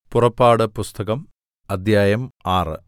പുറപ്പാട് പുസ്തകം അദ്ധ്യായം ആറ്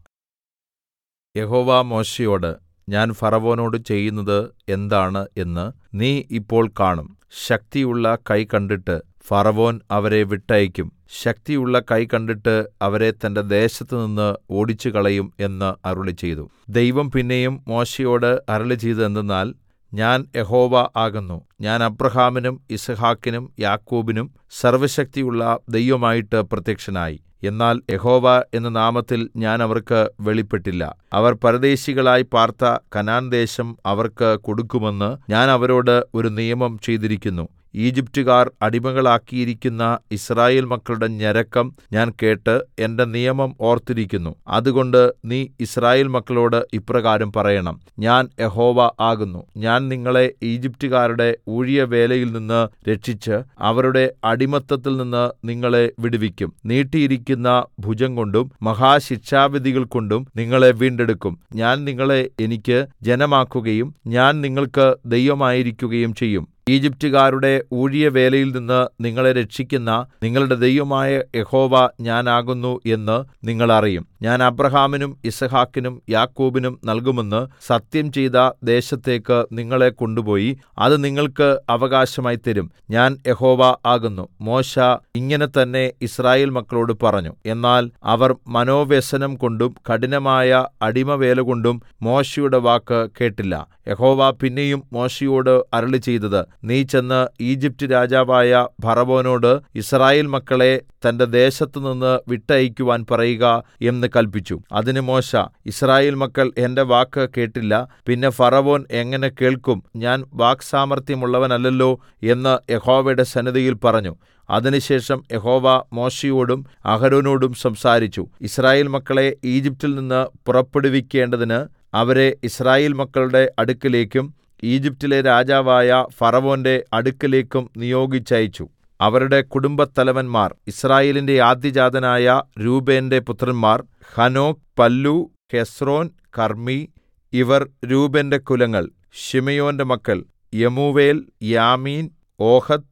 യഹോവ മോശെയോട് ഞാൻ ഫറവോനോട് ചെയ്യുന്നത് എന്താണ് എന്ന് നീ ഇപ്പോൾ കാണും ശക്തിയുള്ള കൈ കണ്ടിട്ട് ഫറവോൻ അവരെ വിട്ടയയ്ക്കും ശക്തിയുള്ള കൈ കണ്ടിട്ട് അവരെ തന്റെ ദേശത്തുനിന്ന് ഓടിച്ചുകളയും എന്ന് അരുളിച്ചെയ്തു ദൈവം പിന്നെയും മോശെയോട് അരുളിച്ചെയ്തത് എന്തെന്നാൽ ഞാൻ യഹോവ ആകുന്നു ഞാൻ അബ്രാഹാമിനും യിസ്ഹാക്കിനും യാക്കോബിനും സർവ്വശക്തിയുള്ള ദൈവമായിട്ട് പ്രത്യക്ഷനായി എന്നാൽ യഹോവ എന്ന നാമത്തിൽ ഞാൻ അവർക്ക് വെളിപ്പെട്ടില്ല അവർ പരദേശികളായി പാർത്ത കനാൻദേശം അവർക്ക് കൊടുക്കുമെന്ന് ഞാൻ അവരോട് ഒരു നിയമം ചെയ്തിരിക്കുന്നു ഈജിപ്റ്റുകാർ അടിമകളാക്കിയിരിക്കുന്ന യിസ്രായേൽ മക്കളുടെ ഞരക്കം ഞാൻ കേട്ട് എന്റെ നിയമം ഓർത്തിരിക്കുന്നു അതുകൊണ്ട് നീ യിസ്രായേൽ മക്കളോട് ഇപ്രകാരം പറയണം ഞാൻ യഹോവ ആകുന്നു ഞാൻ നിങ്ങളെ ഈജിപ്റ്റുകാരുടെ ഊഴിയവേലയിൽ നിന്ന് രക്ഷിച്ച് അവരുടെ അടിമത്തത്തിൽ നിന്ന് നിങ്ങളെ വിടുവിക്കും നീട്ടിയിരിക്കുന്ന ഭുജംകൊണ്ടും മഹാശിക്ഷാവിധികൾ കൊണ്ടും നിങ്ങളെ വീണ്ടെടുക്കും ഞാൻ നിങ്ങളെ എനിക്ക് ജനമാക്കുകയും ഞാൻ നിങ്ങൾക്ക് ദൈവമായിരിക്കുകയും ചെയ്യും ഈജിപ്റ്റുകാരുടെ ഊഴിയവേലയിൽ നിന്ന് നിങ്ങളെ രക്ഷിക്കുന്ന നിങ്ങളുടെ ദൈവമായ യഹോവ ഞാനാകുന്നു എന്ന് നിങ്ങൾ അറിയും ഞാൻ അബ്രാഹാമിനും യിസ്ഹാക്കിനും യാക്കോബിനും നൽകുമെന്ന് സത്യം ചെയ്ത ദേശത്തേക്ക് നിങ്ങളെ കൊണ്ടുപോയി അത് നിങ്ങൾക്ക് അവകാശമായി തരും ഞാൻ യഹോവ ആകുന്നു മോശെ ഇങ്ങനെ തന്നെ യിസ്രായേൽ മക്കളോട് പറഞ്ഞു എന്നാൽ അവർ മനോവ്യസനം കൊണ്ടും കഠിനമായ അടിമവേലകൊണ്ടും മോശെയുടെ വാക്ക് കേട്ടില്ല യഹോവ പിന്നെയും മോശെയോട് അരുളിച്ചെയ്തത് നീ ചെന്ന് ഈജിപ്റ്റ് രാജാവായ ഫറവോനോട് യിസ്രായേൽ മക്കളെ തന്റെ ദേശത്തുനിന്ന് വിട്ടയയ്ക്കുവാൻ പറയുക എന്ന് കല്പിച്ചു അതിന് മോശെ യിസ്രായേൽ മക്കൾ എന്റെ വാക്ക് കേട്ടില്ല പിന്നെ ഫറവോൻ എങ്ങനെ കേൾക്കും ഞാൻ വാക്സാമർത്ഥ്യമുള്ളവനല്ലല്ലോ എന്ന് യഹോവയുടെ സന്നിധിയിൽ പറഞ്ഞു അതിനുശേഷം യഹോവ മോശെയോടും അഹരോനോടും സംസാരിച്ചു യിസ്രായേൽ മക്കളെ ഈജിപ്റ്റിൽ നിന്ന് പുറപ്പെടുവിക്കേണ്ടതിന് അവരെ യിസ്രായേൽ മക്കളുടെ അടുക്കലേക്കും ഈജിപ്റ്റിലെ രാജാവായ ഫറവോന്റെ അടുക്കലേക്കും നിയോഗിച്ചയച്ചു അവരുടെ കുടുംബത്തലവന്മാർ യിസ്രായേലിന്റെ ആദ്യജാതനായ രൂബേന്റെ പുത്രന്മാർ ഹനോക് പല്ലു ഹെസ്രോൻ കർമ്മി ഇവർ രൂബേന്റെ കുലങ്ങൾ ശിമെയോന്റെ മക്കൾ യെമൂവേൽ യാമീൻ ഓഹദ്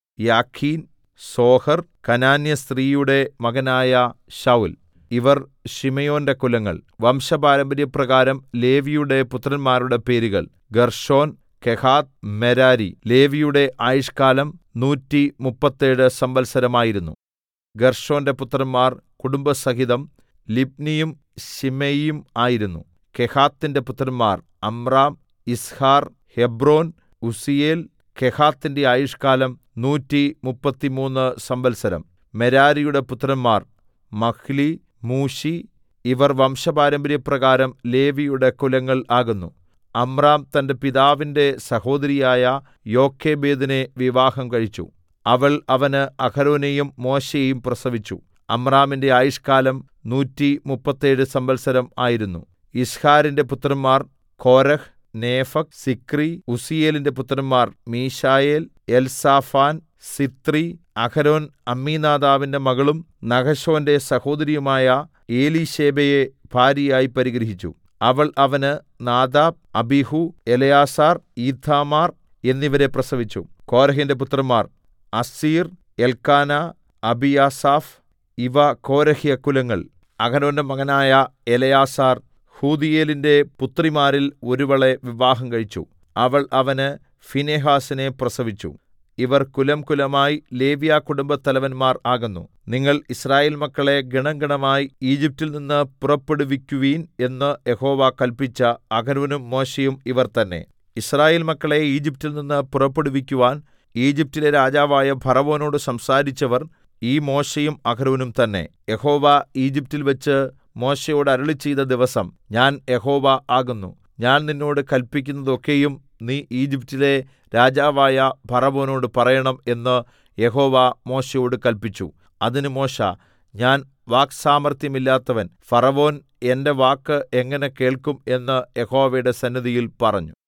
യാഖീൻ സോഹർ കനാന്യസ്ത്രീയുടെ മകനായ ശൌൽ ഇവർ ശിമെയോന്റെ കുലങ്ങൾ വംശപാരമ്പര്യപ്രകാരം ലേവിയുടെ പുത്രന്മാരുടെ പേരുകൾ ഗർഷോൻ കെഹാത്ത് മെരാരി ലേവിയുടെ ആയുഷ്കാലം നൂറ്റി മുപ്പത്തേഴ് സംവത്സരമായിരുന്നു ഗർഷോന്റെ പുത്രന്മാർ കുടുംബസഹിതം ലിബ്നിയും ശിമെയിയും ആയിരുന്നു കെഹാത്തിന്റെ പുത്രന്മാർ അമ്രാം ഇസ്ഹാർ ഹെബ്രോൻ ഉസിയേൽ കെഹാത്തിന്റെ ആയുഷ്കാലം നൂറ്റി മുപ്പത്തിമൂന്ന് സംവത്സരം മെരാരിയുടെ പുത്രന്മാർ മഹ്ലി മൂശി ഇവർ വംശപാരമ്പര്യപ്രകാരം ലേവിയുടെ കുലങ്ങൾ ആകുന്നു അമ്രാം തന്റെ പിതാവിന്റെ സഹോദരിയായ യോക്കേബേദിനെ വിവാഹം കഴിച്ചു അവൾ അവന് അഹരോനെയും മോശെയും പ്രസവിച്ചു അമ്രാമിന്റെ ആയുഷ്കാലം നൂറ്റി മുപ്പത്തേഴ് സംവത്സരം ആയിരുന്നു ഇസ്ഹാരിന്റെ പുത്രന്മാർ കോരഹ് നേഫക് സിക്രി ഉസിയേലിന്റെ പുത്രന്മാർ മീശായേൽ എൽസാഫാൻ സിത്രി അഹരോൻ അമ്മീനാദാവിന്റെ മകളും നഹശോന്റെ സഹോദരിയുമായ ഏലീശേബയെ ഭാര്യയായി പരിഗ്രഹിച്ചു അവൾ അവന് നാദാബ് അബിഹു എലയാസാർ ഈഥാമാർ എന്നിവരെ പ്രസവിച്ചു കോരഹിന്റെ പുത്രന്മാർ അസീർ എൽക്കാന അബിയാസാഫ് ഇവ കോരഹ്യ കുലങ്ങൾ അഹരോന്റെ മകനായ എലയാസാർ ഹൂദിയേലിന്റെ പുത്രിമാരിൽ ഒരുവളെ വിവാഹം കഴിച്ചു അവൾ അവന് ഫിനെഹാസിനെ പ്രസവിച്ചു ഇവർ കുലം കുലമായി ലേവ്യ കുടുംബത്തലവന്മാർ ആകുന്നു നിങ്ങൾ ഇസ്രായേൽ മക്കളെ ഗണംഗണമായി ഈജിപ്റ്റിൽ നിന്ന് പുറപ്പെടുവിക്കുവീൻ എന്ന് യഹോവ കൽപ്പിച്ച അഹരോനും മോശയും ഇവർ തന്നെ ഇസ്രായേൽ മക്കളെ ഈജിപ്റ്റിൽ നിന്ന് പുറപ്പെടുവിക്കുവാൻ ഈജിപ്റ്റിലെ രാജാവായ ഫറവോനോട് സംസാരിച്ചവർ ഈ മോശയും അഹരോനും തന്നെ യഹോവ ഈജിപ്റ്റിൽ വെച്ച് മോശയോട് അരുളിച്ചെയ്ത ദിവസം ഞാൻ യഹോവ ആകുന്നു ഞാൻ നിന്നോട് കൽപ്പിക്കുന്നതൊക്കെയും നീ ഈജിപ്റ്റിലെ രാജാവായ ഫറവോനോട് പറയണം എന്ന് യഹോവ മോശയോട് കൽപ്പിച്ചു അതിന് മോശ ഞാൻ വാക്സാമർത്ഥ്യമില്ലാത്തവൻ ഫറവോൻ എന്റെ വാക്ക് എങ്ങനെ കേൾക്കും എന്ന് യഹോവയുടെ സന്നിധിയിൽ പറഞ്ഞു